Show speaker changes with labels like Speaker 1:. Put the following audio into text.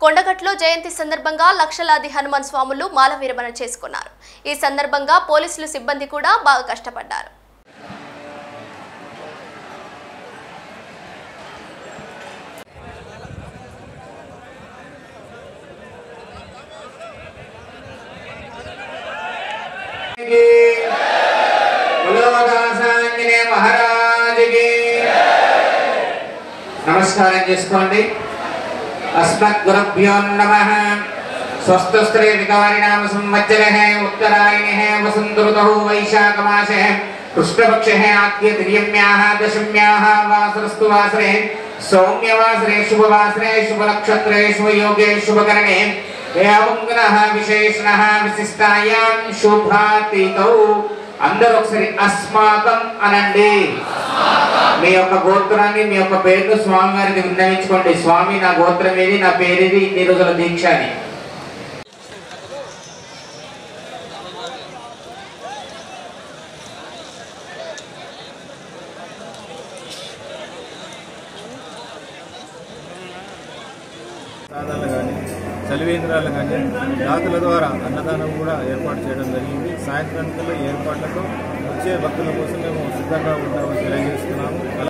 Speaker 1: కొండగట్లో జయంతి సందర్భంగా లక్షలాది హనుమాన్ స్వాములు మాల విరమణ చేసుకున్నారు ఈ సందర్భంగా పోలీసులు సిబ్బంది కూడా బాగా కష్టపడ్డారు
Speaker 2: ఉలోదాసాంజనే మహారాజుకి నమస్కారం చేసుకోండి అస్మత్ గురుభ్యో నమ స్వస్థస్త్రే వికారిణామ సంవత్సర ఉత్తరాయణ వసంతృతౌ వైశాఖ మాస కృష్ణపక్ష ఆద్య త్రియమ్యా దశమ్యా వాసరస్తు వాసరే సౌమ్యవాసరే శుభవాసరే శుభనక్షత్రే శుభయోగే శుభకరణే ఏవం గ్రహ విశేషణ విశిష్టాయాం శుభాతీతౌ అందరూ ఒకసారి అస్మాకం అనండి మీ యొక్క గోత్రాన్ని మీ యొక్క పేరును స్వామి వారికి విన్నవించుకోండి స్వామి నా గోత్రం ఏది నా పేరేది ఇన్ని రోజుల దీక్ష అని
Speaker 3: ప్రసాదాలు కానీ చలివేంద్రాలు కానీ దాతల ద్వారా అన్నదానం కూడా ఏర్పాటు చేయడం జరిగింది సాయంత్రానికల్లా ఈ ఏర్పాట్లతో వచ్చే భక్తుల కోసం మేము సిద్ధంగా ఉంటామని తెలియజేస్తున్నాము